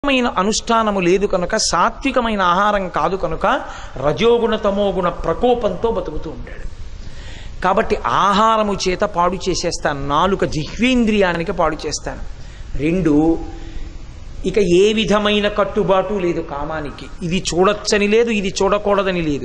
మైన అనుష్ఠానము లేదు కనుక సాత్వికమైన ఆహారం కాదు కనుక రజోగుణ తమోగుణ ప్రకోపంతో బతుకుతూ ఉంటాడు కాబట్టి ఆహారము చేత పాడు చేసేస్తాను నాలుక జిహ్వేంద్రియానికి పాడు చేస్తాను రెండు ఇక ఏ విధమైన కట్టుబాటు లేదు కామానికి ఇది చూడొచ్చని లేదు ఇది చూడకూడదని లేదు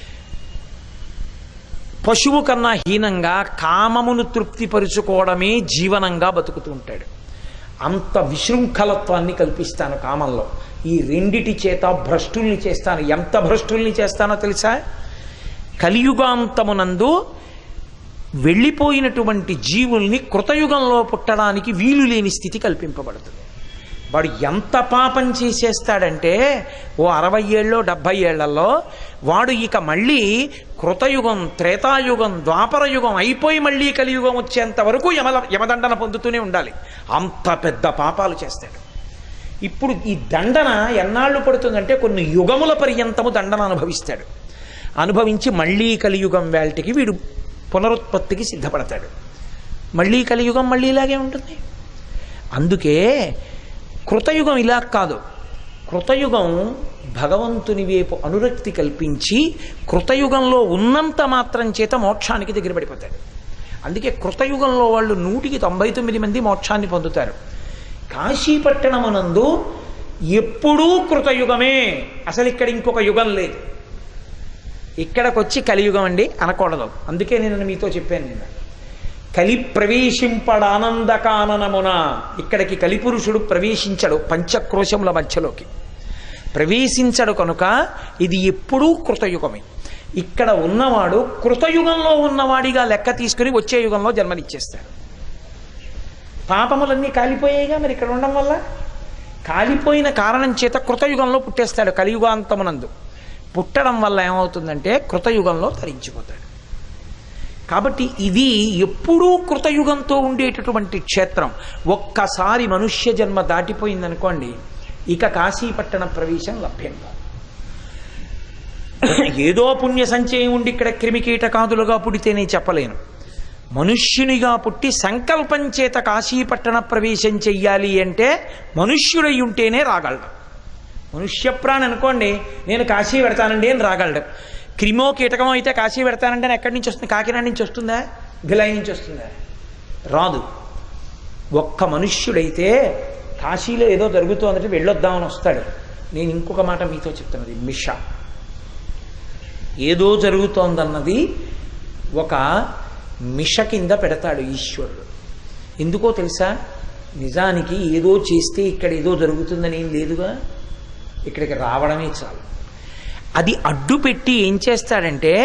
పశువు కన్నా హీనంగా కామమును తృప్తిపరుచుకోవడమే జీవనంగా బతుకుతూ ఉంటాడు అంత విశృంఖలత్వాన్ని కల్పిస్తాను కామంలో ఈ రెండిటి చేత భ్రష్టుల్ని చేస్తాను ఎంత భ్రష్టుల్ని చేస్తానో తెలుసా కలియుగాంతమునందు వెళ్ళిపోయినటువంటి జీవుల్ని కృతయుగంలో పుట్టడానికి వీలు లేని స్థితి కల్పింపబడుతుంది వాడు ఎంత పాపం చేసేస్తాడంటే ఓ అరవై ఏళ్ళలో డెబ్భై ఏళ్లలో వాడు ఇక మళ్ళీ కృతయుగం త్రేతాయుగం ద్వాపర యుగం అయిపోయి మళ్ళీ కలియుగం వచ్చేంత వరకు యమల యమదండన పొందుతూనే ఉండాలి అంత పెద్ద పాపాలు చేస్తాడు ఇప్పుడు ఈ దండన ఎన్నాళ్ళు పడుతుందంటే కొన్ని యుగముల పర్యంతము దండన అనుభవిస్తాడు అనుభవించి మళ్ళీ కలియుగం వేల్టికి వీడు పునరుత్పత్తికి సిద్ధపడతాడు మళ్ళీ కలియుగం మళ్ళీ ఇలాగే ఉంటుంది అందుకే కృతయుగం ఇలా కాదు కృతయుగం భగవంతుని వైపు అనురక్తి కల్పించి కృతయుగంలో ఉన్నంత మాత్రం చేత మోక్షానికి దగ్గర పడిపోతాడు అందుకే కృతయుగంలో వాళ్ళు నూటికి తొంభై తొమ్మిది మంది మోక్షాన్ని పొందుతారు కాశీపట్టణమునందు ఎప్పుడూ కృతయుగమే అసలు ఇక్కడ ఇంకొక యుగం లేదు ఇక్కడికొచ్చి కలియుగం అండి అనకూడదు అందుకే నేను మీతో చెప్పాను నిన్న కలి ప్రవేశింపడానందకాననమున ఇక్కడికి కలిపురుషుడు ప్రవేశించడు పంచక్రోశముల మధ్యలోకి ప్రవేశించడు కనుక ఇది ఎప్పుడూ కృతయుగమే ఇక్కడ ఉన్నవాడు కృతయుగంలో ఉన్నవాడిగా లెక్క తీసుకుని వచ్చే యుగంలో జన్మనిచ్చేస్తాడు పాపములన్నీ కాలిపోయాయిగా మరి ఇక్కడ ఉండడం వల్ల కాలిపోయిన కారణం చేత కృతయుగంలో పుట్టేస్తాడు కలియుగాంతమునందు పుట్టడం వల్ల ఏమవుతుందంటే కృతయుగంలో తరించిపోతాడు కాబట్టి ఇది ఎప్పుడూ కృతయుగంతో ఉండేటటువంటి క్షేత్రం ఒక్కసారి మనుష్య జన్మ దాటిపోయిందనుకోండి ఇక కాశీపట్టణ ప్రవేశం లభ్యం కాదు ఏదో puణ్య సంచయం ఉండి ఇక్కడ క్రిమికీటకాదులుగా పుడితేనే చెప్పలేను మనుష్యునిగా పుట్టి సంకల్పం చేత కాశీపట్టణ ప్రవేశం చెయ్యాలి అంటే మనుష్యుడై ఉంటేనే రాగలడు మనుష్య ప్రాణి అనుకోండి నేను కాశీ పెడతానండి అని రాగలడు క్రిమో కీటకమో అయితే కాశీ పెడతానంటే అని ఎక్కడి నుంచి వస్తుంది కాకినాడ నుంచి వస్తుందా భిలాయి నుంచి వస్తుందా రాదు ఒక్క మనుష్యుడైతే కాశీలో ఏదో జరుగుతోందంటే వెళ్ళొద్దామని వస్తాడు నేను ఇంకొక మాట మీతో చెప్తున్నది మిష ఏదో జరుగుతోందన్నది ఒక మిష కింద పెడతాడు ఈశ్వరుడు ఎందుకో తెలుసా నిజానికి ఏదో చేస్తే ఇక్కడ ఏదో జరుగుతుందని ఏం లేదుగా ఇక్కడికి రావడమే చాలు అది అడ్డు పెట్టి ఏం చేస్తాడంటే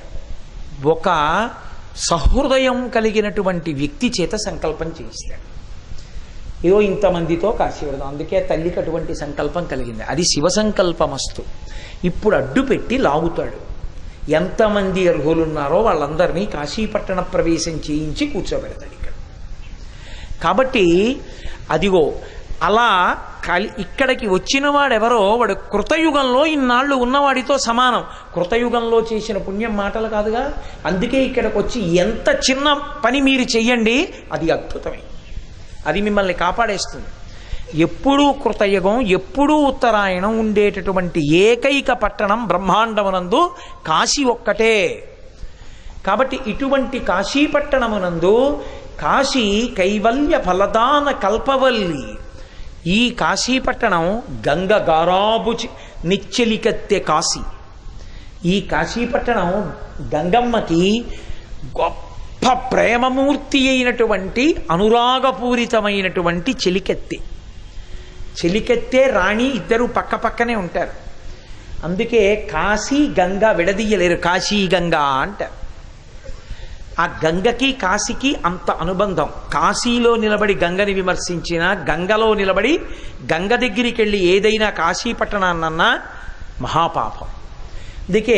ఒక సహృదయం కలిగినటువంటి వ్యక్తి చేత సంకల్పం చేయిస్తాడు ఏదో ఇంతమందితో కాశీ వెళదాం అందుకే తల్లికి అటువంటి సంకల్పం కలిగింది అది శివ సంకల్పమస్తు ఇప్పుడు అడ్డు పెట్టి లాగుతాడు ఎంతమంది అర్హులున్నారో వాళ్ళందరినీ కాశీపట్టణ ప్రవేశం చేయించి కూర్చోబెడతాడు ఇక్కడ కాబట్టి అదిగో అలా కలి ఇక్కడికి వచ్చిన వాడెవరో వాడు కృతయుగంలో ఇన్నాళ్ళు ఉన్నవాడితో సమానం కృతయుగంలో చేసిన పుణ్యం మాటలు కాదుగా అందుకే ఇక్కడికి వచ్చి ఎంత చిన్న పని మీరు చెయ్యండి అది అద్భుతమే అది మిమ్మల్ని కాపాడేస్తుంది ఎప్పుడూ కృతయుగం ఎప్పుడూ ఉత్తరాయణం ఉండేటటువంటి ఏకైక పట్టణం బ్రహ్మాండమునందు కాశీ ఒక్కటే కాబట్టి ఇటువంటి కాశీపట్టణమునందు కాశీ కైవల్య ఫలదాన కల్పవల్లి ఈ కాశీపట్టణం గంగ గారాబు చి- నిచ్చెలికెత్తే కాశీ ఈ కాశీపట్టణం గంగమ్మకి గొప్ప ప్రేమమూర్తి అయినటువంటి అనురాగపూరితమైనటువంటి చెలికెత్తి చెలికెత్తే రాణి ఇద్దరు పక్క పక్కనే ఉంటారు అందుకే కాశీ గంగ విడదీయలేరు కాశీ గంగా అంటారు ఆ గంగకి కాశీకి అంత అనుబంధం కాశీలో నిలబడి గంగని విమర్శించిన గంగలో నిలబడి గంగ దగ్గరికి వెళ్ళి ఏదైనా కాశీ పట్టణాన్నన్నా మహాపాపం అందుకే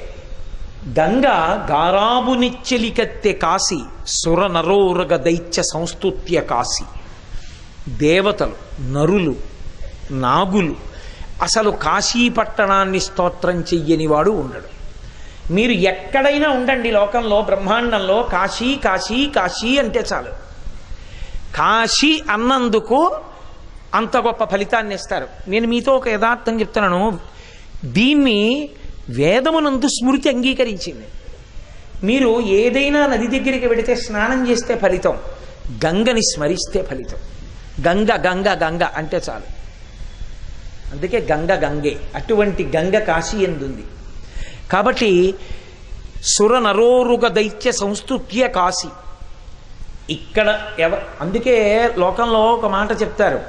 గంగ గారాబు నిచ్చెలికత్తె కాశీ సుర నరోరగ దైత్య సంస్తుత్య కాశీ దేవతలు నరులు నాగులు అసలు కాశీ పట్టణాన్ని స్తోత్రం చెయ్యని వాడు ఉండడు మీరు ఎక్కడైనా ఉండండి లోకంలో బ్రహ్మాండంలో కాశీ కాశీ కాశీ అంటే చాలు కాశీ అన్నందుకు అంత గొప్ప ఫలితాన్ని ఇస్తారు నేను మీతో ఒక యథార్థం చెప్తున్నాను దీన్ని వేదమునందు స్మృతి అంగీకరించింది మీరు ఏదైనా నది దగ్గరికి వెడితే స్నానం చేస్తే ఫలితం గంగని స్మరిస్తే ఫలితం గంగ గంగ గంగ అంటే చాలు అందుకే గంగ గంగే అటువంటి గంగ కాశీ ఎందుంది కాబట్టి సుర నరోరుగ దైత్య సంస్తుత్య కాశీ ఇక్కడ ఎవ అందుకే లోకంలో ఒక మాట చెప్తారు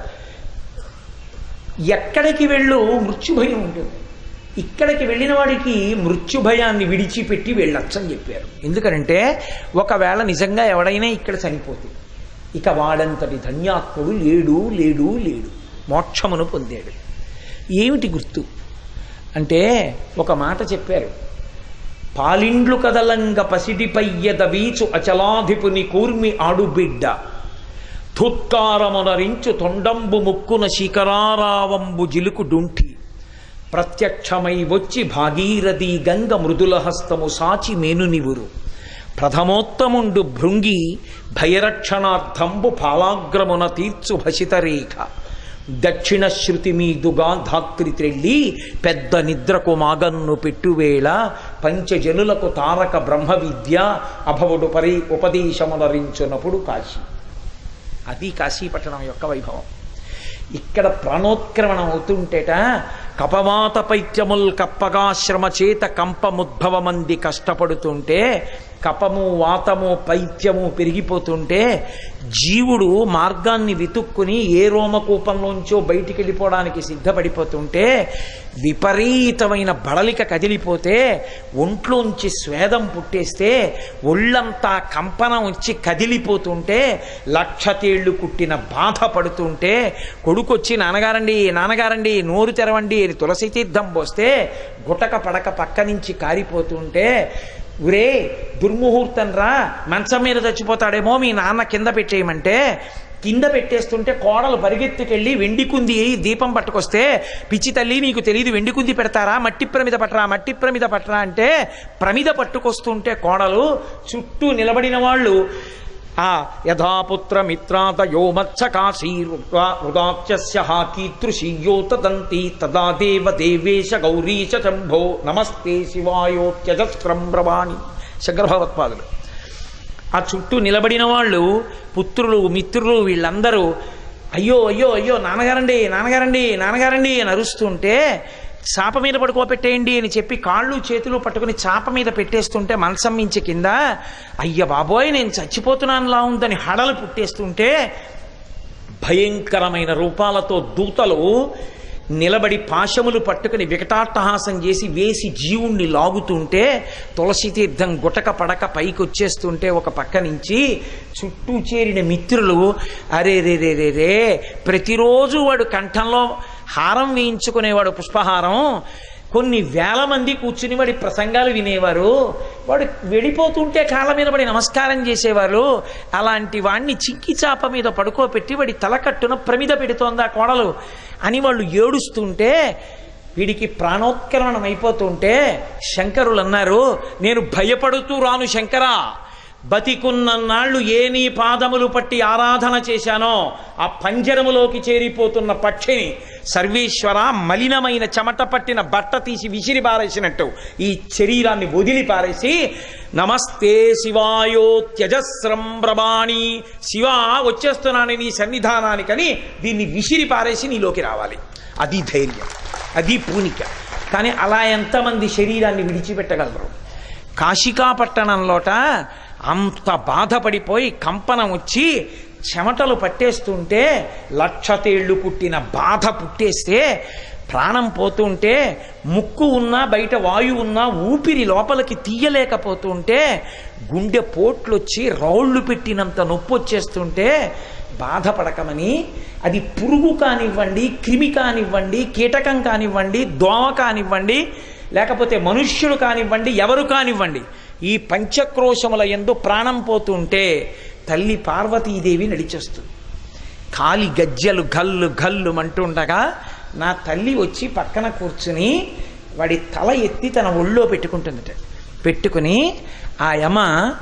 ఎక్కడికి వెళ్ళు మృత్యుభయం ఉంటుంది ఇక్కడికి వెళ్ళిన వాడికి మృత్యుభయాన్ని విడిచిపెట్టి వెళ్ళొచ్చని చెప్పారు ఎందుకంటే ఒకవేళ నిజంగా ఎవడైనా ఇక్కడ చనిపోతే ఇక వాడంతటి ధన్యాత్ముడు లేడు లేడు లేడు మోక్షమును పొందాడు ఏమిటి గుర్తు అంటే ఒక మాట చెప్పారు పాలిండ్లు కదలంగ పసిడిపయ్యద వీచు అచలాధిపుని కూర్మి ఆడుబిడ్డ ధుత్కారమునరించు తొండంబు ముక్కున శిఖరారావంబు జిలుకు డుంటి ప్రత్యక్షమై వచ్చి భాగీరథి గంగ మృదుల హస్తము సాచి మేనునివురు ప్రథమోత్తముండు భృంగి భయరక్షణార్థంబు పాలాగ్రమున తీర్చు భసితరేఖ దక్షిణ శృతి మీదుగా ధాత్రి త్రెళ్ళి పెద్ద నిద్రకు మాగన్ను పెట్టువేళ పంచజనులకు తారక బ్రహ్మ విద్య అభవుడు పరి ఉపదేశమునరించునప్పుడు కాశీ అది కాశీపట్టణం యొక్క వైభవం ఇక్కడ ప్రాణోత్క్రమణం అవుతుంటేట కపవాత పైత్యముల్ కప్పగాశ్రమ చేత కంపముద్భవమంది కష్టపడుతుంటే కపము వాతము పైత్యము పెరిగిపోతుంటే జీవుడు మార్గాన్ని వెతుక్కుని ఏ రోమకూపంలోంచో బయటికి వెళ్ళిపోవడానికి సిద్ధపడిపోతుంటే విపరీతమైన బడలిక కదిలిపోతే ఒంట్లోంచి స్వేదం పుట్టేస్తే ఒళ్ళంతా కంపనం వచ్చి కదిలిపోతుంటే లక్ష తేళ్లు కుట్టిన బాధ పడుతుంటే కొడుకొచ్చి నాన్నగారండి నాన్నగారండి నోరు తెరవండి అని తులసి తీర్థం పోస్తే గుటక పడక పక్క నుంచి కారిపోతుంటే ఉరే దుర్ముహూర్తం రా మంచం మీద చచ్చిపోతాడేమో మీ నాన్న కింద పెట్టేయమంటే కింద పెట్టేస్తుంటే కోడలు పరిగెత్తుకెళ్ళి వెండి కుంది దీపం పట్టుకొస్తే పిచ్చి తల్లి నీకు తెలియదు వెండి కుంది పెడతారా మట్టి ప్రమిద పట్టరా మట్టి ప్రమిద పట్టరా అంటే ప్రమిద పట్టుకొస్తుంటే కోడలు చుట్టూ నిలబడిన వాళ్ళు ఆ యథాపుత్ర మిత్రాదయో మత్సకాశీరుదాచ్యస్య కీతృషీయో తదంతి తదా దేవ దేవేశ గౌరీశ శంభో నమస్తే శివాయోత్యజస్రం బ్రవాణి శంకరభగవత్పాదులు ఆ చుట్టూ నిలబడిన వాళ్ళు పుత్రులు మిత్రులు వీళ్ళందరూ అయ్యో అయ్యో అయ్యో నాన్నగారండి నాన్నగారండి నాన్నగారండి అని అరుస్తుంటే చాప మీద పడుకోబెట్టేయండి అని చెప్పి కాళ్ళు చేతులు పట్టుకుని చాప మీద పెట్టేస్తుంటే మంచం మించి కింద అయ్య బాబోయ్ నేను చచ్చిపోతున్నానులా ఉందని హడలు పుట్టేస్తుంటే భయంకరమైన రూపాలతో దూతలు నిలబడి పాశములు పట్టుకుని వికటాట్టహాసం చేసి వేసి జీవుణ్ణి లాగుతుంటే తులసి తీర్థం గుటక పడక పైకి వచ్చేస్తుంటే ఒక పక్క నుంచి చుట్టూ చేరిన మిత్రులు అరే రే రే రే రే ప్రతిరోజు వాడు కంఠంలో హారం వేయించుకునేవాడు పుష్పహారం కొన్ని వేల మంది కూర్చుని వాడి ప్రసంగాలు వినేవారు వాడు వెళ్ళిపోతుంటే కాళ్ళ మీద పడి నమస్కారం చేసేవారు అలాంటి వాడిని చిక్కి చాప మీద పడుకోబెట్టి వాడి తలకట్టున ప్రమిద పెడుతోంది ఆ కోడలు అని వాళ్ళు ఏడుస్తుంటే వీడికి ప్రాణోత్కరణం అయిపోతుంటే శంకరులు అన్నారు నేను భయపడుతూ రాను శంకరా బతికున్నన్నాళ్ళు ఏ నీ పాదములు పట్టి ఆరాధన చేశానో ఆ పంజరములోకి చేరిపోతున్న పక్షిని సర్వేశ్వర మలినమైన చెమట పట్టిన బట్ట తీసి విసిరి పారేసినట్టు ఈ శరీరాన్ని వదిలి పారేసి నమస్తే శివాయో త్యజస్రం బ్రబాణి శివ వచ్చేస్తున్నాను నీ సన్నిధానానికని దీన్ని విసిరి పారేసి నీలోకి రావాలి అది ధైర్యం అది పూనిక కానీ అలా ఎంతమంది శరీరాన్ని విడిచిపెట్టగలరు కాశికాపట్టణంలోట అంత బాధపడిపోయి కంపనం వచ్చి చెమటలు పట్టేస్తుంటే లక్ష తేళ్లు పుట్టిన బాధ పుట్టేస్తే ప్రాణం పోతుంటే ముక్కు ఉన్నా బయట వాయువు ఉన్నా ఊపిరి లోపలికి తీయలేకపోతుంటే గుండె పోట్లొచ్చి రౌళ్ళు పెట్టినంత నొప్పి వచ్చేస్తుంటే బాధపడకమని అది పురుగు కానివ్వండి క్రిమి కానివ్వండి కీటకం కానివ్వండి దోమ కానివ్వండి లేకపోతే మనుష్యుడు కానివ్వండి ఎవరు కానివ్వండి ఈ పంచక్రోశముల ఎందు ప్రాణం పోతుంటే తల్లి పార్వతీదేవి నడిచేస్తుంది కాలి గజ్జలు గల్లు గల్లు అంటుండగా నా తల్లి వచ్చి పక్కన కూర్చుని వాడి తల ఎత్తి తన ఒళ్ళో పెట్టుకుంటుందట పెట్టుకుని ఆ యమ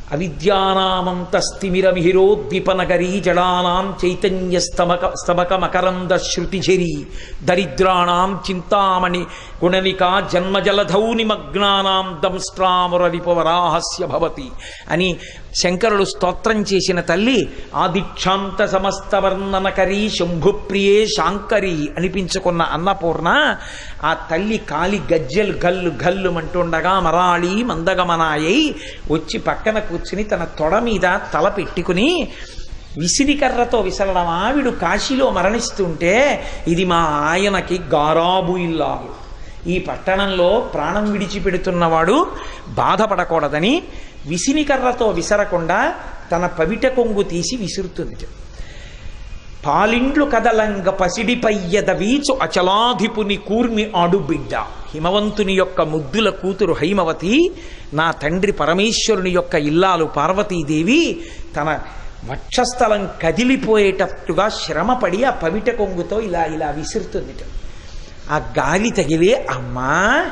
అవిద్యానామంతస్తిమిరమిహిరోద్దీపనగరీ జడానాం చైతన్య స్తమక స్తమక మకరంద శృతిఝరి దరిద్రాణాం చింతామణి గుణనికా జన్మజలధౌ నిమగ్నానాం దంస్ట్రామురరిపవరాహస్య భవతి అని శంకరుడు స్తోత్రం చేసిన తల్లి ఆదిక్షాంత సమస్త వర్ణనకరీ శంభుప్రియే శాంకరి అనిపించుకున్న అన్నపూర్ణ ఆ తల్లి కాలి గజ్జెలు గల్లు గల్లు అంటుండగా మరాళి మందగమనాయై వచ్చి పక్కన కూర్చుని తన తొడ మీద తల పెట్టుకుని విసిరికర్రతో విసరడం ఆవిడు కాశీలో మరణిస్తుంటే ఇది మా ఆయనకి గారాబు ఇల్లాలు ఈ పట్టణంలో ప్రాణం విడిచిపెడుతున్నవాడు బాధపడకూడదని విసినికర్రతో విసరకుండా తన పవిట కొంగు తీసి విసురుతుంది పాలిండ్లు కదలంగ పసిడిపయ్యద వీచు అచలాధిపుని కూర్మి ఆడుబిడ్డ హిమవంతుని యొక్క ముద్దుల కూతురు హైమవతి నా తండ్రి పరమేశ్వరుని యొక్క ఇల్లాలు పార్వతీదేవి తన వక్షస్థలం కదిలిపోయేటట్టుగా శ్రమపడి ఆ పవిట కొంగుతో ఇలా ఇలా విసురుతుంది ఆ గాలి తగిలే అమ్మా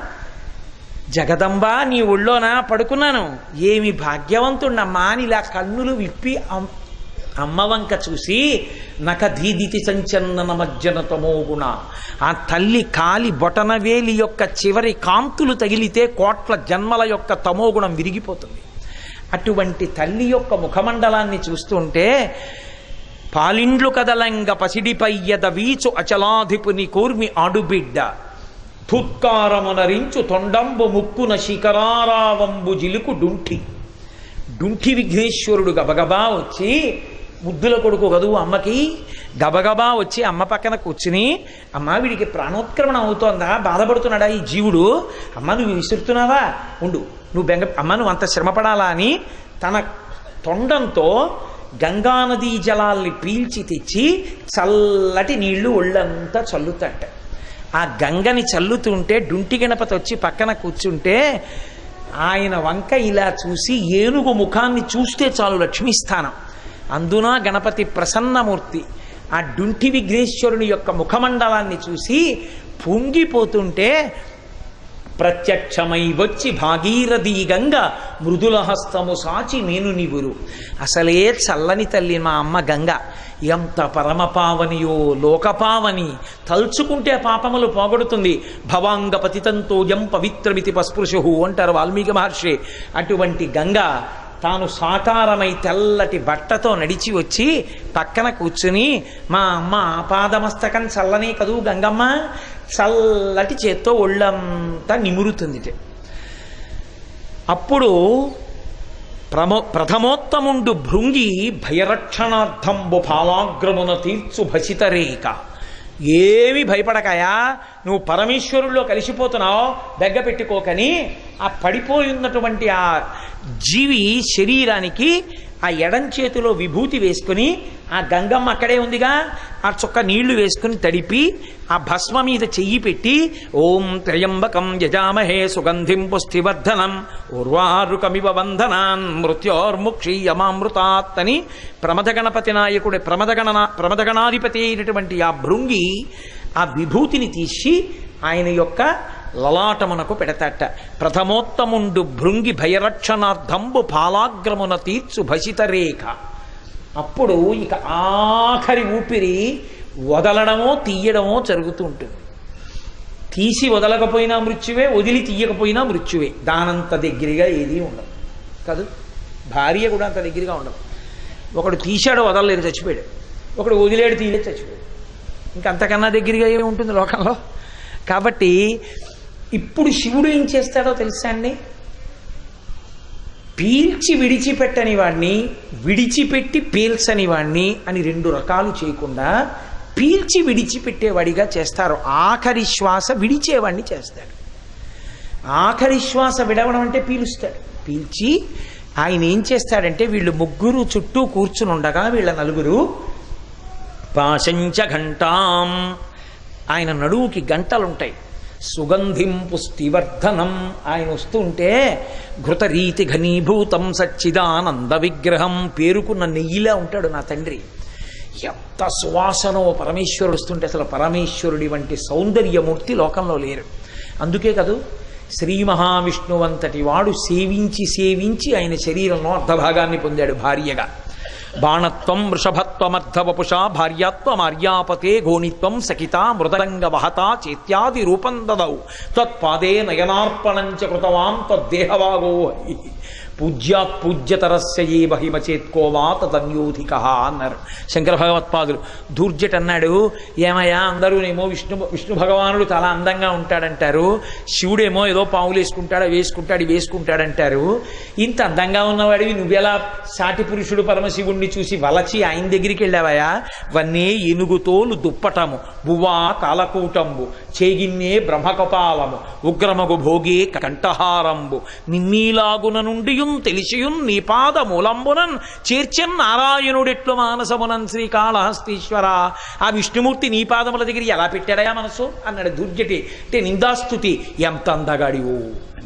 జగదంబా నీ ఒళ్ళోనా పడుకున్నాను ఏమి భాగ్యవంతుణ్ణమ్మా అని ఇలా కన్నులు విప్పి అమ్- అమ్మ వంక చూసి నక ధీదితి సంచన్నన మజ్జన తమోగుణ ఆ తల్లి కాలి బొటనవేలి యొక్క చివరి కాంతులు తగిలితే కోట్ల జన్మల యొక్క తమోగుణం విరిగిపోతుంది అటువంటి తల్లి యొక్క ముఖమండలాన్ని చూస్తుంటే పాలిండ్లు కదలంగ పసిడిపయ్యద వీచు అచలాధిపుని కూర్మి ఆడుబిడ్డ ధుత్కారమునరించు తొండంబు ముక్కున శిఖరారావంబు జిలుకు డుంఠి డుంఠి విఘ్నేశ్వరుడు గబగబా వచ్చి ముద్దుల కొడుకు కదూ అమ్మకి గబగబా వచ్చి అమ్మ పక్కన కూర్చుని అమ్మ వీడికి ప్రాణోత్క్రమణ అవుతోందా బాధపడుతున్నాడా ఈ జీవుడు అమ్మ నువ్వు విసురుతున్నావా ఉండు నువ్వు బెంగ అమ్మ నువ్వు అంత శ్రమపడాలా అని తన తొండంతో గంగానదీ జలాల్ని పీల్చి తెచ్చి చల్లటి నీళ్లు ఒళ్ళంతా చల్లుతట ఆ గంగని చల్లుతుంటే డుంటి గణపతి వచ్చి పక్కన కూర్చుంటే ఆయన వంక ఇలా చూసి ఏనుగు ముఖాన్ని చూస్తే చాలు లక్ష్మీస్థానం అందున గణపతి ప్రసన్నమూర్తి ఆ డుంటి విఘ్నేశ్వరుని యొక్క ముఖమండలాన్ని చూసి పొంగిపోతుంటే ప్రత్యక్షమై వచ్చి భాగీరథీ గంగ మృదుల హస్తము సాచి నేను నివురు అసలే చల్లని తల్లి మా అమ్మ గంగ ఎంత పరమపావనియో లోకపావని తలుచుకుంటే పాపములు పోగొడుతుంది భవాంగ పతితంతోయం పవిత్రమితి పస్పృశు అంటారు వాల్మీకి మహర్షి అటువంటి గంగ తాను సాకారమై తెల్లటి బట్టతో నడిచి వచ్చి పక్కన కూర్చుని మా అమ్మ ఆపాదమస్తకం చల్లని కదూ గంగమ్మ చల్లటి చేత్తో ఒళ్ళంతా నిమురుతుంది అప్పుడు ప్రమో ప్రథమోత్తముండు భృంగి భయరక్షణార్థంబు ఫాలాగ్రమున తీర్చు భసితరేక ఏమి భయపడకయా నువ్వు పరమేశ్వరుల్లో కలిసిపోతున్నావు బెగ్గ పెట్టుకోకని ఆ పడిపోయి ఉన్నటువంటి ఆ జీవి శరీరానికి ఆ ఎడం చేతిలో విభూతి వేసుకుని ఆ గంగమ్మ అక్కడే ఉందిగా ఆ చుక్క నీళ్లు వేసుకుని తడిపి ఆ భస్మ మీద చెయ్యి పెట్టి ఓం త్రయంబకం యజామహే సుగంధిం పుష్టివర్ధనం ఉర్వారుకమివ బంధనాన్ మృత్యోర్ముక్షీయమామృతాత్ అని ప్రమద గణపతి నాయకుడి ప్రమదగణ ప్రమదగణాధిపతి అయినటువంటి ఆ భృంగి ఆ విభూతిని తీసి ఆయన యొక్క లలాటమునకు పెడతాట ప్రథమోత్తముండు భృంగి భయరక్షణార్థంబు ఫాలాగ్రమున తీర్చు భసితరేఖ అప్పుడు ఇక ఆఖరి ఊపిరి వదలడమో తీయడమో జరుగుతూ ఉంటుంది తీసి వదలకపోయినా మృత్యువే వదిలి తీయకపోయినా మృత్యువే దానంత దగ్గరగా ఏదీ ఉండదు కాదు భార్య కూడా అంత దగ్గరగా ఉండదు ఒకడు తీశాడు వదలలేదు చచ్చిపోయాడు ఒకడు వదిలేడు తీయలేదు చచ్చిపోయాడు ఇంకంతకన్నా దగ్గరగా ఏమి ఉంటుంది లోకంలో కాబట్టి ఇప్పుడు శివుడు ఏం చేస్తాడో తెలుసా అండి పీల్చి విడిచిపెట్టని వాడిని విడిచిపెట్టి పీల్చని వాడిని అని రెండు రకాలు చేయకుండా పీల్చి విడిచిపెట్టేవాడిగా చేస్తారు ఆఖరి శ్వాస విడిచేవాడిని చేస్తాడు ఆఖరి శ్వాస విడవడం అంటే పీలుస్తాడు పీల్చి ఆయన ఏం చేస్తాడంటే వీళ్ళు ముగ్గురు చుట్టూ కూర్చుని ఉండగా వీళ్ళ నలుగురు పాశంచ ఘంటాం ఆయన నడువుకి గంటలుంటాయి సుగంధిం పుష్టివర్ధనం ఆయన వస్తుంటే ఘృతరీతి ఘనీభూతం సచ్చిదానంద విగ్రహం పేరుకున్న నెయ్యిలా ఉంటాడు నా తండ్రి ఎంత సువాసనో పరమేశ్వరుడు వస్తుంటే అసలు పరమేశ్వరుడి వంటి సౌందర్యమూర్తి లోకంలో లేరు అందుకే కదూ శ్రీ మహావిష్ణువంతటి వాడు సేవించి సేవించి ఆయన శరీరంలో అర్ధభాగాన్ని పొందాడు భార్యగా బాణత్వం వృషభత్వమర్ధవపుష భార్యాత్వమార్యాపతే ఘోణిత్వం సఖిత మృదంగ వహత చేత్యాది రూపం దదౌ త్వత్పాదే నయనార్పణంచ కృతవాం తద్దేహవాగో హరి పూజ్యాత్ పూజ్యతరస్య ఏ బహిమచేత్కోవా తదన్యోధిక అన్నారు శంకర భగవత్పాదులు దూర్జట్ అన్నాడు ఏమయ్యా అందరూనేమో విష్ణు విష్ణు భగవానుడు చాలా అందంగా ఉంటాడంటారు శివుడేమో ఏదో పావులు వేసుకుంటాడు వేసుకుంటాడు వేసుకుంటాడంటారు ఇంత అందంగా ఉన్నవాడివి నువ్వెలా సాటి పురుషుడు పరమశివుణ్ణి చూసి వలచి ఆయన దగ్గరికి వెళ్ళావయ్యా వన్నే ఏనుగుతోలు దుప్పటము బువ్వా కాలకూటంబు చేగిన్నే బ్రహ్మకపాలము ఉగ్రమగు భోగే కంఠహారంబు నిన్నీలాగున నుండియున్ తెలిసియున్ నీ పాద మూలంబునన్ చేర్చెన్ నారాయణుడెట్లు మానసమునన్ శ్రీకాళహస్తీశ్వర ఆ విష్ణుమూర్తి నీ పాదముల దగ్గర ఎలా పెట్టాడయా మనసు అన్నాడు దుర్జటి అంటే నిందాస్తుతి ఎంత అందగాడివో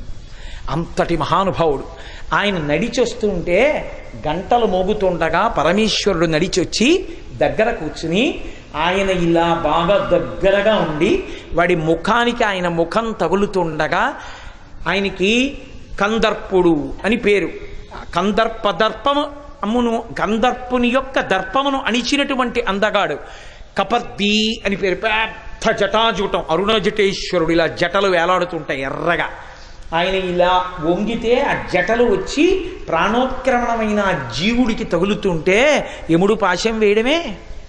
అంతటి మహానుభావుడు ఆయన నడిచొస్తుంటే గంటలు మోగుతుండగా పరమేశ్వరుడు నడిచొచ్చి దగ్గర కూర్చుని ఆయన ఇలా బాగా దగ్గరగా ఉండి వాడి ముఖానికి ఆయన ముఖం తగులుతుండగా ఆయనకి కందర్పుడు అని పేరు కందర్ప దర్పము అమ్మును గంధర్పుని యొక్క దర్పమును అణిచినటువంటి అందగాడు కపర్ది అని పేరు పెద్ద జటాజూటం అరుణ జటేశ్వరుడు ఇలా జటలు వేలాడుతుంటాయి ఎర్రగా ఆయన ఇలా వంగితే ఆ జటలు వచ్చి ప్రాణోత్క్రమణమైన ఆ జీవుడికి తగులుతుంటే యముడు పాశం వేయడమే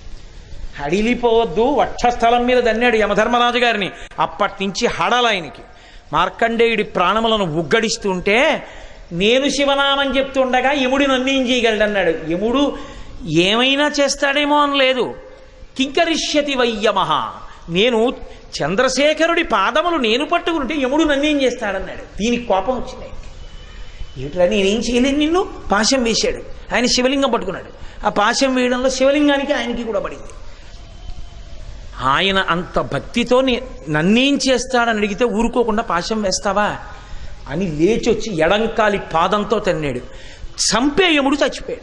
హడిలిపోవద్దు వక్షస్థలం మీద దన్నాడు యమధర్మరాజు గారిని అప్పటి నుంచి హడలు ఆయనకి మార్కండేయుడి ప్రాణములను ఉగ్గడిస్తుంటే నేను శివనామం చెప్తుండగా యముడు నన్ను ఏం చేయగలడన్నాడు యముడు ఏమైనా చేస్తాడేమో అని లేదు కింకరిష్యతి వయ్యమహ నేను చంద్రశేఖరుడి పాదములు నేను పట్టుకుంటే యముడు నన్నేం చేస్తాడన్నాడు దీనికి కోపం వచ్చింది ఆయనకి. ఏమిట్రా నేనేం చేయలేను నిన్ను పాశం వేశాడు ఆయన శివలింగం పట్టుకున్నాడు ఆ పాశం వేయడంలో శివలింగానికి ఆయనకి కూడా పడింది ఆయన అంత భక్తితో నే- నన్నేం చేస్తాడని అడిగితే ఊరుకోకుండా పాశం వేస్తావా అని లేచొచ్చి ఎడంకాలి పాదంతో తన్నాడు చంపేయముడు చచ్చిపోయాడు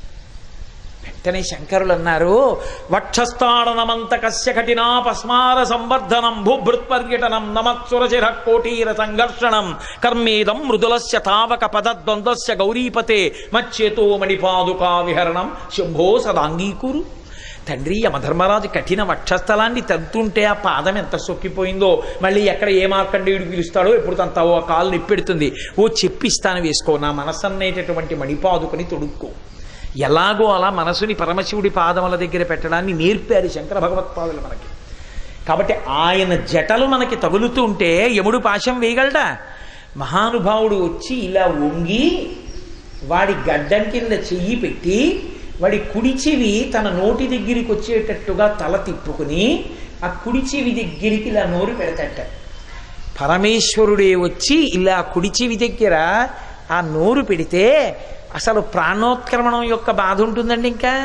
వెంటనే శంకరులు అన్నారు వక్షస్థాడనమంత కశ్య కఠినా పస్మార సంవర్ధనం భూభృత్పర్యటనం నమత్సురచిర కోటీర సంఘర్షణం కర్మేదం మృదులస్య తావక పదద్వంద్వస్య గౌరీపతే మచ్చేతో మణిపాదుకా విహరణం శంభో సదాంగీకురు తండ్రి యమధర్మరాజు కఠిన వక్షస్థలాన్ని తంతుంటే ఆ పాదం ఎంత సొక్కిపోయిందో మళ్ళీ ఎక్కడ ఏ మార్కండేయుడు పిలుస్తాడో ఎప్పుడు తన తవ కాలు నిప్పెడుతుంది ఓ చెప్పిస్తాను వేసుకో నా మనసు అనేటటువంటి మణిపాదుకని తొడుక్కో ఎలాగో అలా మనసుని పరమశివుడి పాదముల దగ్గర పెట్టడాన్ని నేర్పారు శంకర భగవత్పాదులు మనకి కాబట్టి ఆయన జటలు మనకి తగులుతుంటే యముడు పాశం వేయగలడా మహానుభావుడు వచ్చి ఇలా వంగి వాడి గడ్డం కింద చెయ్యి పెట్టి వాడి కుడి చెవి తన నోటి దగ్గరికి వచ్చేటట్టుగా తల తిప్పుకుని ఆ కుడి చెవి దగ్గరికి ఇలా నోరు పెడతట పరమేశ్వరుడే వచ్చి ఇలా కుడి చెవి దగ్గర ఆ నోరు పెడితే అసలు ప్రాణోత్క్రమణం యొక్క బాధ ఉంటుందండి ఇంకా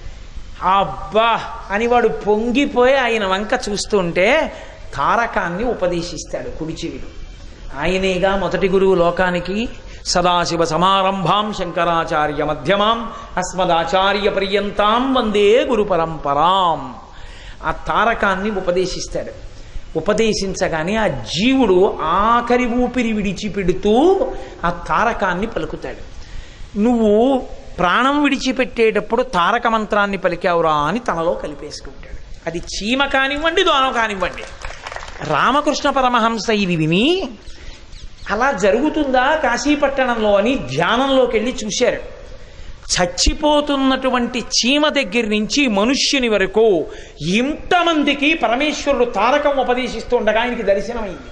అబ్బా అని వాడు పొంగిపోయి ఆయన వంక చూస్తుంటే తారకాన్ని ఉపదేశిస్తాడు కుడి చెవిలో ఆయనేగా మొదటి గురువు లోకానికి సదాశివ సమారంభాం శంకరాచార్య మధ్యమాం అస్మదాచార్య పర్యంతాం వందే గురు పరంపరాం ఆ తారకాన్ని ఉపదేశిస్తాడు ఉపదేశించగానే ఆ జీవుడు ఆఖరి ఊపిరి విడిచిపెడుతూ ఆ తారకాన్ని పలుకుతాడు నువ్వు ప్రాణం విడిచిపెట్టేటప్పుడు తారక మంత్రాన్ని పలికావురా అని తనలో కలిపేసుకుంటాడు అది చీమ కానివ్వండి దోనం కానివ్వండి రామకృష్ణ పరమహంస ఇది విని అలా జరుగుతుందా కాశీపట్టణంలో అని ధ్యానంలోకి వెళ్ళి చూశారు చచ్చిపోతున్నటువంటి చీమ దగ్గర నుంచి మనుష్యుని వరకు ఇంతమందికి పరమేశ్వరుడు తారకం ఉపదేశిస్తుండగా ఆయనకి దర్శనమైంది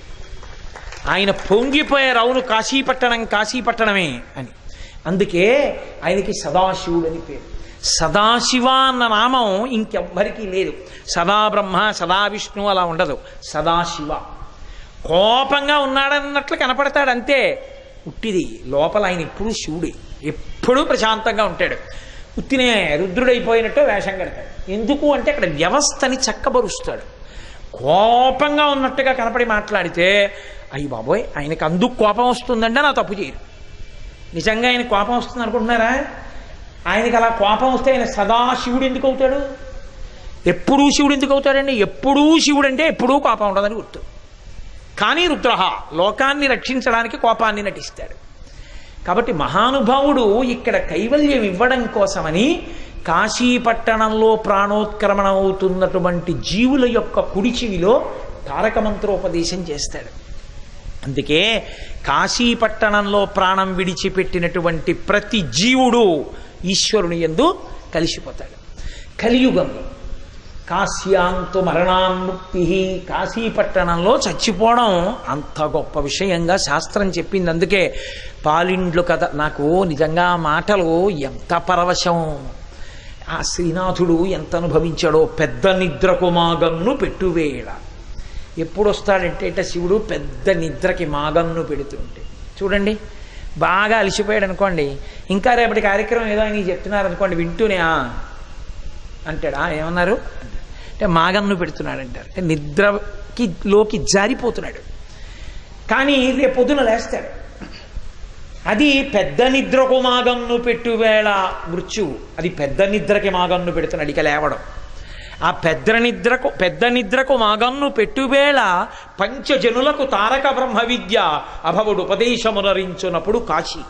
ఆయన పొంగిపోయారు అవును కాశీపట్టణం కాశీపట్టణమే అని అందుకే ఆయనకి సదాశివుడు అని పేరు సదాశివ అన్న నామం ఇంకెవ్వరికీ లేదు సదా బ్రహ్మ సదా విష్ణు అలా ఉండదు సదాశివ కోపంగా ఉన్నాడన్నట్లు కనపడతాడు అంతే ఉట్టిది లోపల ఆయన ఎప్పుడూ శివుడే ఎప్పుడూ ప్రశాంతంగా ఉంటాడు ఉత్తినే రుద్రుడైపోయినట్టు వేషం కడతాడు ఎందుకు అంటే అక్కడ వ్యవస్థని చక్కబరుస్తాడు కోపంగా ఉన్నట్టుగా కనపడి మాట్లాడితే అయ్యి బాబోయ్ ఆయనకు అందుకు కోపం వస్తుందంటే నా తప్పు చేయరు నిజంగా ఆయన కోపం వస్తుంది అనుకుంటున్నారా ఆయనకి అలా కోపం వస్తే ఆయన సదా శివుడు ఎందుకు అవుతాడు ఎప్పుడూ శివుడు ఎందుకు అవుతాడండి ఎప్పుడూ శివుడు అంటే ఎప్పుడూ కోపం ఉండదని గుర్తు కానీ రుద్రహ లోకాన్ని రక్షించడానికి కోపాన్ని నటిస్తాడు కాబట్టి మహానుభావుడు ఇక్కడ కైవల్యం ఇవ్వడం కోసమని కాశీపట్టణంలో ప్రాణోత్క్రమణ అవుతున్నటువంటి జీవుల యొక్క కుడి చెవిలో తారక మంత్రోపదేశం చేస్తాడు అందుకే కాశీపట్టణంలో ప్రాణం విడిచిపెట్టినటువంటి ప్రతి జీవుడు ఈశ్వరుని ఎందు కలిసిపోతాడు కలియుగంలో కాశ్యాంతు మరణాన్ముక్తి కాశీపట్టణంలో చచ్చిపోవడం అంత గొప్ప విషయంగా శాస్త్రం చెప్పింది అందుకే పాలిండ్లు కథ నాకు నిజంగా ఆ మాటలు ఎంత పరవశం ఆ శ్రీనాథుడు ఎంత అనుభవించాడో పెద్ద నిద్రకు మాగన్ను పెట్టువేళ ఎప్పుడు వస్తాడంటే ఇట శివుడు పెద్ద నిద్రకి మాగన్ను పెడుతుంటే చూడండి బాగా అలసిపోయాడు అనుకోండి ఇంకా రేపటి కార్యక్రమం ఏదో ఆయన చెప్తున్నారు అనుకోండి వింటూనే "ఆ" అంటాడు "ఆ, ఏమన్నారు అంటే మాగన్ను పెడుతున్నాడు అంటారు అంటే నిద్రకి లోకి జారిపోతున్నాడు కానీ రేపు పొద్దున లేస్తాడు అది పెద్ద నిద్రకు మాగన్ను పెట్టువేళ మృత్యువు అది పెద్ద నిద్రకి మాగన్ను పెడుతున్నాడు ఇక లేవడం ఆ పెద్ద నిద్రకు పెద్ద నిద్రకు మాగన్ను పెట్టువేళ పంచజనులకు తారక బ్రహ్మ విద్య అభవుడు ఉపదేశమునరించునప్పుడు కాశీ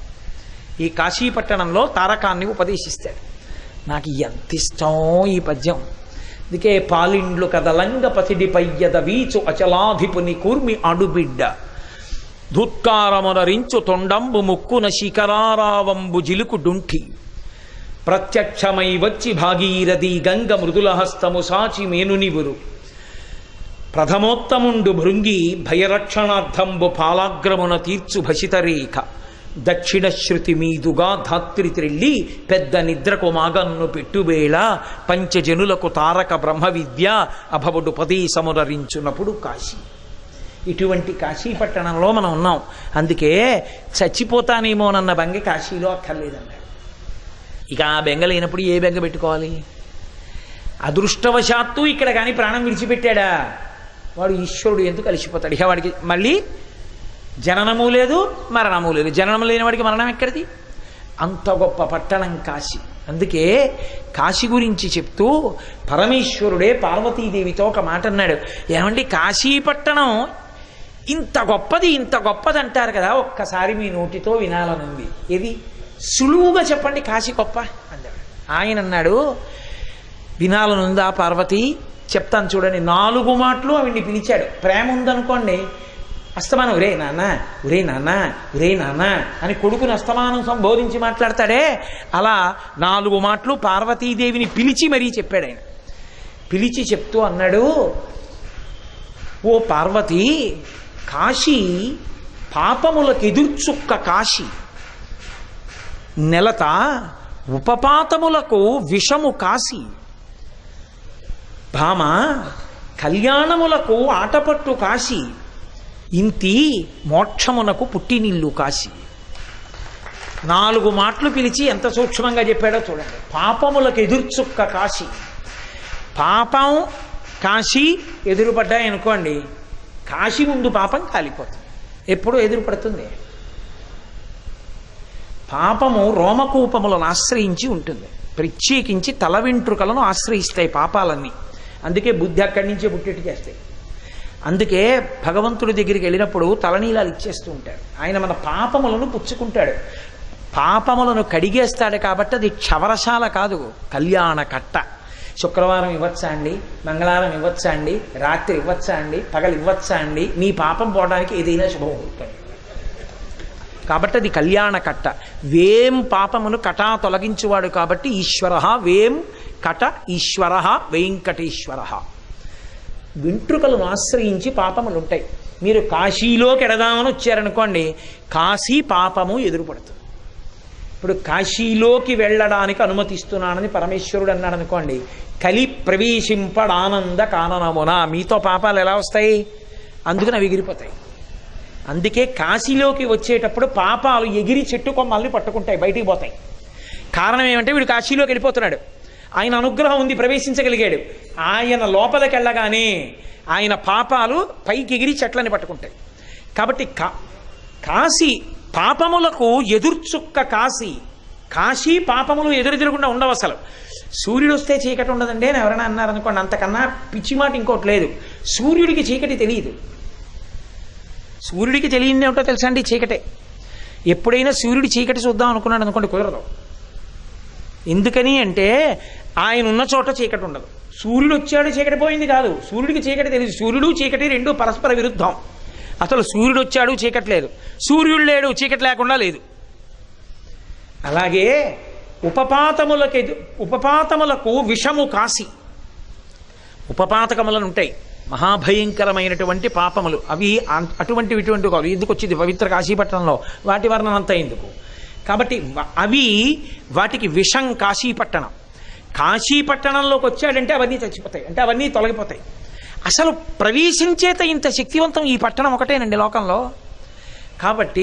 ఈ కాశీపట్టణంలో తారకాన్ని ఉపదేశిస్తాడు నాకు ఎంత ఇష్టం ఈ పద్యం అందుకే పాలిండ్లు కదలంగ పసిడి పయ్యద వీచు అచలాధిపుని కూర్మి అడుబిడ్డ ధుత్కారమునరించు తొండంబు ముక్కున శిఖరారావంబు జిలుకు డుంఠి ప్రత్యక్షమై వచ్చి భాగీరథి గంగ మృదుల హస్తము సాచి మేనునివురు ప్రథమోత్తముండు భృంగి భయరక్షణార్థంబు పాలాగ్రమున తీర్చు భసితరేఖ దక్షిణ శృతి మీదుగా ధాత్రి త్రిల్లి పెద్ద నిద్రకు మాగన్ను పెట్టువేళ పంచజనులకు తారక బ్రహ్మ విద్య అభవుడు పదేశమునరించునప్పుడు కాశీ ఇటువంటి కాశీపట్టణంలో మనం ఉన్నాం అందుకే చచ్చిపోతానేమోనన్న బెంగ కాశీలో అక్కర్లేదన్నాడు ఇక ఆ బెంగ లేనప్పుడు ఏ బెంగ పెట్టుకోవాలి అదృష్టవశాత్తు ఇక్కడ కానీ ప్రాణం విడిచిపెట్టాడా వాడు ఈశ్వరుడు ఎందుకు కలిసిపోతాడు ఇక వాడికి మళ్ళీ జననము లేదు మరణము లేదు జననం లేని వాడికి మరణం ఎక్కడిది అంత గొప్ప పట్టణం కాశీ అందుకే కాశీ గురించి చెప్తూ పరమేశ్వరుడే పార్వతీదేవితో ఒక మాట అన్నాడు ఏమండి కాశీ పట్టణం ఇంత గొప్పది ఇంత గొప్పది అంటారు కదా ఒక్కసారి మీ నోటితో వినాలనుంది ఏది సులువుగా చెప్పండి కాశీ గొప్ప అన్నాడు ఆయన అన్నాడు వినాలనుందా పార్వతి చెప్తాను చూడండి నాలుగు మాటలు ఆవిడ్ని పిలిచాడు ప్రేమ ఉందనుకోండి అస్తమానం ఒరే నాన్న ఒరే నాన్న ఒరే నాన్న అని కొడుకుని అస్తమానం సంబోధించి మాట్లాడతాడే అలా నాలుగు మాటలు పార్వతీదేవిని పిలిచి మరీ చెప్పాడు ఆయన పిలిచి చెప్తూ అన్నాడు ఓ పార్వతి కాశీ పాపములకు ఎదుర్చుక్క కాశీ నెలత ఉపపాతములకు విషము కాశీ భామ కళ్యాణములకు ఆటపట్టు కాశీ ఇంతి మోక్షమునకు పుట్టినిల్లు కాశీ నాలుగు మాటలు పిలిచి ఎంత సూక్ష్మంగా చెప్పాడో చూడండి పాపములకు ఎదుర్చుక్క కాశీ పాపం కాశీ ఎదురుపడ్డాయనుకోండి కాశీ ముందు పాపం కాలిపోతుంది ఎప్పుడు ఎదురుపడుతుంది పాపము రోమకూపములను ఆశ్రయించి ఉంటుంది ప్రత్యేకించి తల వెంట్రుకలను ఆశ్రయిస్తాయి పాపాలన్నీ అందుకే బుద్ధి అక్కడి నుంచే పుట్టేట్టు చేస్తాయి అందుకే భగవంతుడి దగ్గరికి వెళ్ళినప్పుడు తలనీలాలు ఇచ్చేస్తూ ఉంటాడు ఆయన మన పాపములను పుచ్చుకుంటాడు పాపములను కడిగేస్తాడు కాబట్టి అది క్షవరశాల కాదు కళ్యాణ కట్ట శుక్రవారం ఇవ్వచ్చా అండి మంగళవారం ఇవ్వచ్చా అండి రాత్రి ఇవ్వచ్చా అండి పగలు ఇవ్వచ్చా అండి నీ పాపం పోవడానికి ఏదైనా శుభముహూర్తం కాబట్టి అది కళ్యాణ కట్ట వేం పాపమును కటా తొలగించువాడు కాబట్టి ఈశ్వర వేం కట ఈశ్వర వెంకటేశ్వర వెంట్రుకలను ఆశ్రయించి పాపములు ఉంటాయి మీరు కాశీలోకి ఎడదామని వచ్చారనుకోండి కాశీ పాపము ఎదురుపడుతుంది ఇప్పుడు కాశీలోకి వెళ్ళడానికి అనుమతిస్తున్నానని పరమేశ్వరుడు అన్నాడు అనుకోండి కలి ప్రవేశింపడానంద కాననమున మీతో పాపాలు ఎలా వస్తాయి అందుకని అవి ఎగిరిపోతాయి అందుకే కాశీలోకి వచ్చేటప్పుడు పాపాలు ఎగిరి చెట్టు కొమ్మల్ని పట్టుకుంటాయి బయటికి పోతాయి కారణం ఏమంటే వీడు కాశీలోకి వెళ్ళిపోతున్నాడు ఆయన అనుగ్రహం ఉంది ప్రవేశించగలిగాడు ఆయన లోపలికి వెళ్ళగానే ఆయన పాపాలు పైకి ఎగిరి చెట్లని పట్టుకుంటాయి కాబట్టి కా కాశీ పాపములకు ఎదుర్చుక్క కాశీ కాశీ పాపములు ఎదురెదురకుండా ఉండవు అసలు సూర్యుడు వస్తే చీకటి ఉండదండి అని ఎవరైనా అన్నారనుకోండి అంతకన్నా పిచ్చి మాట ఇంకోటి లేదు సూర్యుడికి చీకటి తెలియదు సూర్యుడికి తెలియని ఏమిటో తెలుసా అండి చీకటే ఎప్పుడైనా సూర్యుడి చీకటి చూద్దాం అనుకున్నాడు అనుకోండి కుదరదు ఎందుకని అంటే ఆయన ఉన్న చోట చీకటి ఉండదు సూర్యుడు వచ్చాడు చీకటి పోయింది కాదు సూర్యుడికి చీకటి తెలియదు సూర్యుడు చీకటి రెండు పరస్పర విరుద్ధం అసలు సూర్యుడు వచ్చాడు చీకటి లేదు సూర్యుడు లేడు చీకటి లేకుండా లేదు అలాగే ఉపపాతములకు ఎదు ఉపపాతములకు విషము కాసి ఉపపాతకములను ఉంటాయి మహాభయంకరమైనటువంటి పాపములు అవి అం- అటువంటివి ఇటువంటి కాదు ఎందుకు వచ్చింది పవిత్ర కాశీపట్నంలో వాటి వర్ణన అంతా ఎందుకు కాబట్టి వ- అవి వాటికి విషం కాశీపట్టణం కాశీపట్టణంలోకి వచ్చాడంటే అవన్నీ చచ్చిపోతాయి అంటే అవన్నీ తొలగిపోతాయి అసలు ప్రవేశించేత ఇంత శక్తివంతం ఈ పట్టణం ఒకటేనండి లోకంలో కాబట్టి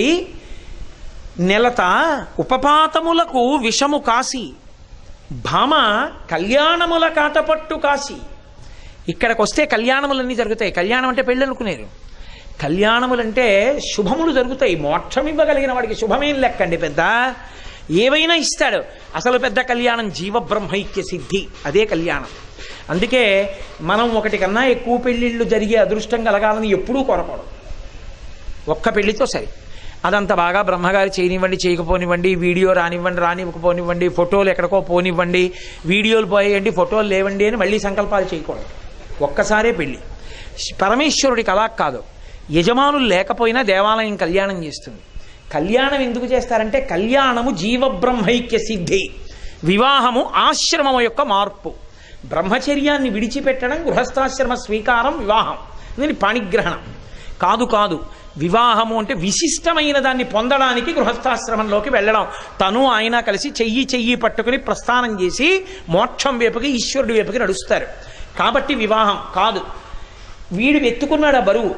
నెలత ఉపపాతములకు విషము కాసి భామ కళ్యాణముల కాటపట్టు కాసి ఇక్కడికి వస్తే కళ్యాణములన్నీ జరుగుతాయి కళ్యాణం అంటే పెళ్ళి అనుకునేరు కళ్యాణములంటే శుభములు జరుగుతాయి మోక్షం ఇవ్వగలిగిన వాడికి శుభమేం లెక్కండి పెద్ద ఏవైనా ఇస్తాడు అసలు పెద్ద కళ్యాణం జీవబ్రహ్మైక్య సిద్ధి అదే కళ్యాణం అందుకే మనం ఒకటి కన్నా ఎక్కువ పెళ్ళిళ్ళు జరిగే అదృష్టం కలగాలని ఎప్పుడూ కోరకూడదు ఒక్క పెళ్లితో సరి అదంత బాగా బ్రహ్మగారి చేయనివ్వండి చేయకపోనివ్వండి వీడియో రానివ్వండి రానివ్వకపోనివ్వండి ఫోటోలు ఎక్కడికో పోనివ్వండి వీడియోలు పోయేయండి ఫోటోలు లేవండి అని మళ్ళీ సంకల్పాలు చేయకూడదు ఒక్కసారే పెళ్ళి పరమేశ్వరుడికి అలా కాదు యజమానులు లేకపోయినా దేవాలయం కళ్యాణం చేస్తుంది కళ్యాణం ఎందుకు చేస్తారంటే కళ్యాణము జీవబ్రహ్మైక్య సిద్ధి వివాహము ఆశ్రమము యొక్క మార్పు బ్రహ్మచర్యాన్ని విడిచిపెట్టడం గృహస్థాశ్రమ స్వీకారం వివాహం దీని పాణిగ్రహణం కాదు కాదు వివాహము అంటే విశిష్టమైన దాన్ని పొందడానికి గృహస్థాశ్రమంలోకి వెళ్ళడం తను ఆయన కలిసి చెయ్యి చెయ్యి పట్టుకుని ప్రస్థానం చేసి మోక్షం వైపుకి ఈశ్వరుడి వైపుకి నడుస్తారు కాబట్టి వివాహం కాదు వీడు ఎత్తుకున్నాడు ఆ బరువు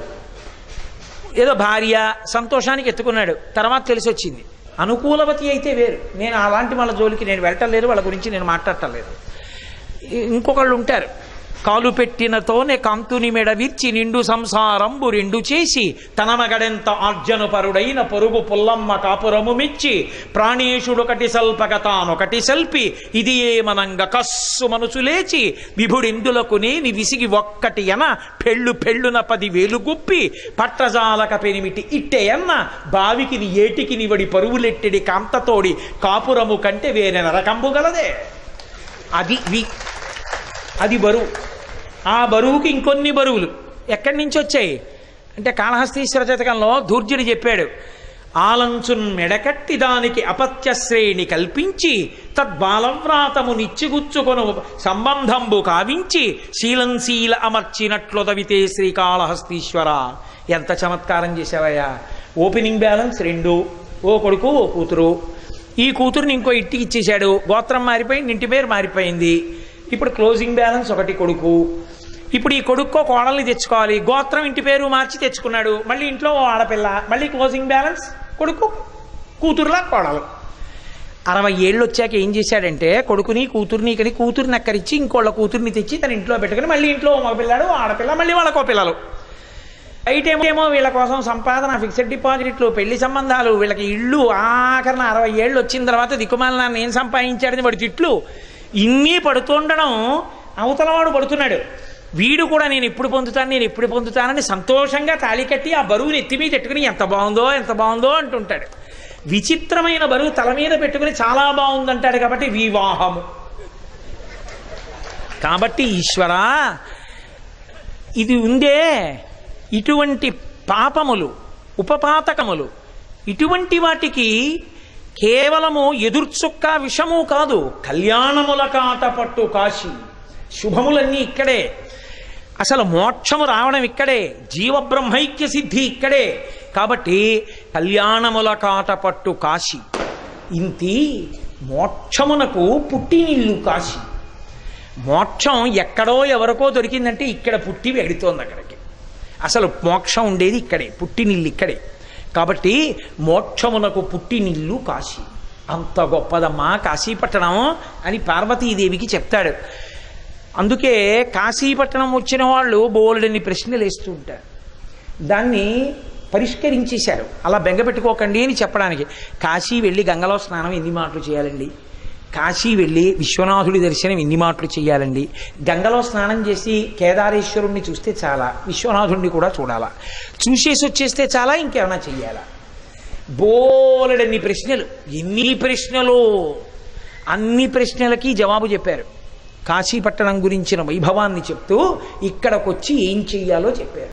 ఏదో భార్య సంతోషానికి ఎత్తుకున్నాడు తర్వాత తెలిసి వచ్చింది అనుకూలవతి అయితే వేరు నేను అలాంటి వాళ్ళ జోలికి నేను వెళ్ళటం లేదు వాళ్ళ గురించి నేను మాట్లాడటం లేదు ఇంకొకళ్ళు ఉంటారు కాలు పెట్టినతోనే కాంతుని మెడ విర్చి నిండు సంసారంబు రెండు చేసి తన మగడెంత ఆర్జను పరుడైన పొరుగు పుల్లమ్మ కాపురము మిచ్చి ప్రాణేశుడొకటి సల్పగ తానొకటి సల్పి ఇది ఏమనంగ కస్సు మనసు లేచి విభుడిందులకు నేని విసిగి ఒక్కటి ఎన పెళ్ళు పెళ్ళున పది వేలు గుప్పి పట్రజాలక పెనిమిటి ఇట్టెయన్న బావికి ఏటికి నివడి పరువులెట్టెడి కాంతతోడి కాపురము కంటే వేరే నరకంబు గలదే అది వి అది బరువు ఆ బరువుకి ఇంకొన్ని బరువులు ఎక్కడి నుంచి వచ్చాయి అంటే కాళహస్తీశ్వర శతకంలో ధూర్జుడు చెప్పాడు ఆలంచున్ మెడకట్టి దానికి అపత్య శ్రేణి కల్పించి తద్బాలవ్రాతము నిచ్చిగుచ్చుకొను సంబంధంబు కావించి శీలంశీల అమర్చినట్లొదవితే శ్రీకాళహస్తీశ్వర ఎంత చమత్కారం చేశావయ్యా ఓపెనింగ్ బ్యాలెన్స్ రెండు ఓ కొడుకు ఓ కూతురు ఈ కూతురుని ఇంకో ఇంటికి ఇచ్చేశాడు గోత్రం మారిపోయింది ఇంటి పేరు మారిపోయింది ఇప్పుడు క్లోజింగ్ బ్యాలెన్స్ ఒకటి కొడుకు ఇప్పుడు ఈ కొడుక్కో కోడల్ని తెచ్చుకోవాలి గోత్రం ఇంటి పేరు మార్చి తెచ్చుకున్నాడు మళ్ళీ ఇంట్లో ఓ ఆడపిల్ల మళ్ళీ క్లోజింగ్ బ్యాలెన్స్ కొడుకు కూతురులా కోడలు అరవై ఏళ్ళు వచ్చాక ఏం చేశాడంటే కొడుకుని కూతుర్ని ఇక్కడి కూతుర్ని అక్కడిచ్చి ఇంకోళ్ళ కూతుర్ని తెచ్చి తన ఇంట్లో పెట్టుకుని మళ్ళీ ఇంట్లో ఓ మగపిల్లాడు ఓ ఆడపిల్ల మళ్ళీ వాళ్ళకో పిల్లలు బయటేమో ఏమో వీళ్ళ కోసం సంపాదన ఫిక్స్డ్ డిపాజిట్లు పెళ్లి సంబంధాలు వీళ్ళకి ఇళ్ళు ఆఖరణ అరవై ఏళ్ళు వచ్చిన తర్వాత దిక్కుమాల నాన్న ఏం సంపాదించాడని వాడి తిట్లు ఇన్ని పడుతుండడం అవతలవాడు పడుతున్నాడు వీడు కూడా నేను ఎప్పుడు పొందుతాను నేను ఎప్పుడు పొందుతానని సంతోషంగా తాళి కట్టి ఆ బరువుని ఎత్తి మీద పెట్టుకుని ఎంత బాగుందో ఎంత బాగుందో అంటుంటాడు విచిత్రమైన బరువు తల మీద పెట్టుకుని చాలా బాగుందంటాడు కాబట్టి వివాహము కాబట్టి ఈశ్వరా ఇది ఉందే ఇటువంటి పాపములు ఉపపాతకములు ఇటువంటి వాటికి కేవలము ఎదుర్చుక్క విషము కాదు కళ్యాణముల కాట పట్టు కాశీ శుభములన్నీ ఇక్కడే అసలు మోక్షము రావడం ఇక్కడే జీవబ్రహ్మైక్య సిద్ధి ఇక్కడే కాబట్టి కళ్యాణముల కాట పట్టు కాశీ ఇంతి మోక్షమునకు పుట్టినిల్లు కాశీ మోక్షం ఎక్కడో ఎవరికో దొరికిందంటే ఇక్కడ పుట్టి వెడుతోంది అక్కడికి అసలు మోక్షం ఉండేది ఇక్కడే పుట్టినిల్లు ఇక్కడే కాబట్టి మోక్షమునకు పుట్టినిల్లు కాశీ అంత గొప్పదమ్మా కాశీపట్టణం అని పార్వతీదేవికి చెప్తాడు అందుకే కాశీపట్టణం వచ్చిన వాళ్ళు బోల్డని ప్రశ్నలు వేస్తూ ఉంటారు దాన్ని పరిష్కరించేశారు అలా బెంగ పెట్టుకోకండి అని చెప్పడానికి కాశీ వెళ్ళి గంగలో స్నానం ఎన్ని మాటలు చేయాలండి కాశీ వెళ్ళి విశ్వనాథుడి దర్శనం ఎన్ని మాటలు చేయాలండి గంగలో స్నానం చేసి కేదారేశ్వరుణ్ణి చూస్తే చాలా విశ్వనాథుడిని కూడా చూడాలా చూసేసి వచ్చేస్తే చాలా ఇంకేమైనా చెయ్యాలా బోలెడన్ని ప్రశ్నలు ఎన్ని ప్రశ్నలు అన్ని ప్రశ్నలకి జవాబు చెప్పారు కాశీపట్టణం గురించిన వైభవాన్ని చెప్తూ ఇక్కడికొచ్చి ఏం చెయ్యాలో చెప్పారు